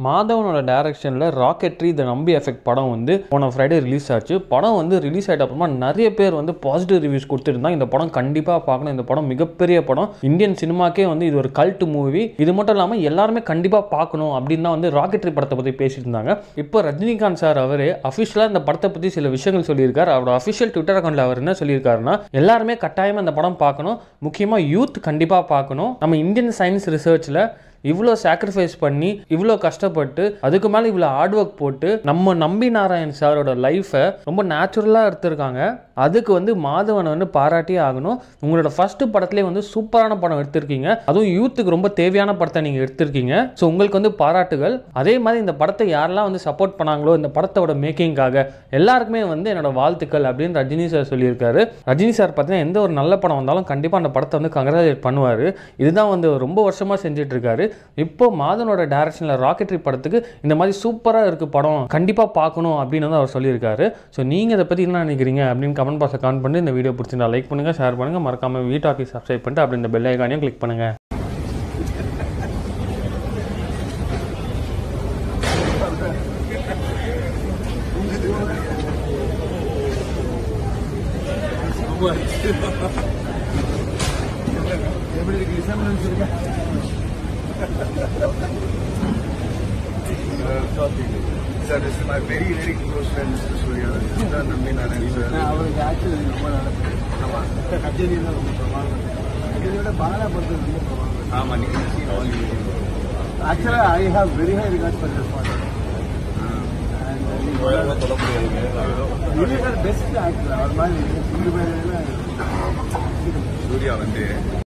மாதவனோட டைரக்ஷனில் ராக்கெட்ரி த நம்பி எஃபெக்ட் படம் வந்து போன ஃப்ரைடே ரிலீஸ் ஆச்சு படம் வந்து ரிலீஸ் ஆகிட்ட அப்புறமா நிறைய பேர் வந்து பாசிட்டிவ் ரிவ்யூஸ் கொடுத்துருந்தாங்க இந்த படம் கண்டிப்பாக பார்க்கணும் இந்த படம் மிகப்பெரிய படம் இந்தியன் சினிமாக்கே வந்து இது ஒரு கல்ட் மூவி இது மட்டும் இல்லாமல் எல்லாருமே கண்டிப்பாக பார்க்கணும் அப்படின்னு தான் வந்து ராக்கெட்ரி படத்தை பற்றி பேசிட்டு இருந்தாங்க இப்போ ரஜினிகாந்த் சார் அவரே அஃபிஷியலாக இந்த படத்தை பற்றி சில விஷயங்கள் சொல்லியிருக்காரு அவரோட அஃபிஷியல் ட்விட்டர் அக்கௌண்ட்டில் அவர் என்ன சொல்லியிருக்காருன்னா எல்லாருமே கட்டாயமாக இந்த படம் பார்க்கணும் முக்கியமாக யூத் கண்டிப்பாக பார்க்கணும் நம்ம இந்தியன் சயின்ஸ் ரிசர்ச்சில் இவ்வளோ சாக்ரிஃபைஸ் பண்ணி இவ்வளோ கஷ்டப்பட்டு அதுக்கு மேலே இவ்வளோ ஹார்ட் ஒர்க் போட்டு நம்ம நம்பி நாராயண் சாரோட லைஃப்பை ரொம்ப நேச்சுரலாக எடுத்திருக்காங்க அதுக்கு வந்து மாதவனை வந்து பாராட்டியே ஆகணும் உங்களோட ஃபர்ஸ்ட் படத்துலேயே வந்து சூப்பரான படம் எடுத்திருக்கீங்க அதுவும் யூத்துக்கு ரொம்ப தேவையான படத்தை நீங்கள் எடுத்திருக்கீங்க ஸோ உங்களுக்கு வந்து பாராட்டுகள் அதே மாதிரி இந்த படத்தை யாரெல்லாம் வந்து சப்போர்ட் பண்ணாங்களோ இந்த படத்தோட மேக்கிங்காக எல்லாருக்குமே வந்து என்னோட வாழ்த்துக்கள் அப்படின்னு ரஜினி சார் சொல்லியிருக்காரு ரஜினி சார் பார்த்தீங்கன்னா எந்த ஒரு நல்ல படம் வந்தாலும் கண்டிப்பாக அந்த படத்தை வந்து கங்க்ராச்சுலேட் பண்ணுவார் இதுதான் வந்து ரொம்ப வருஷமாக செஞ்சுட்டு இருக்காரு இப்போ மாதனோட டைரக்ஷனில் ராக்கெட்ரி படத்துக்கு இந்த மாதிரி சூப்பராக இருக்கு படம் கண்டிப்பாக பார்க்கணும் அப்படின்னு வந்து அவர் சொல்லியிருக்காரு ஸோ நீங்கள் இதை பற்றி என்ன நினைக்கிறீங்க அப்படின்னு கமெண்ட் பாக்ஸில் கமெண்ட் பண்ணி இந்த வீடியோ பிடிச்சிருந்தா லைக் பண்ணுங்கள் ஷேர் பண்ணுங்கள் மறக்காமல் வீட் ஆஃபீஸ் சப்ஸ்கிரைப் பண்ணிட்டு அப்படி இந்த பெல் ஐக்கானையும் கிளிக் பண்ணுங்கள் எப்படி இருக்கு ரிசம்பிளன்ஸ் இருக்கா Sir, this is my very, very close friend, Mr. Surya. Mr. Nambi Narayan, sir. அவருக்கு ஆக்சுவலி ரொம்ப நல்லது கச்சேரி தான் ரொம்ப பிரமாதம் கச்சேரியோட பாலா படத்தில் ரொம்ப பிரமாதம் ஆமா, நீங்க seen all you do. ஆக்சுவலாக I have very high regard for this but best actor அவர் மாதிரி ரெண்டு பேர் சூர்யா வந்து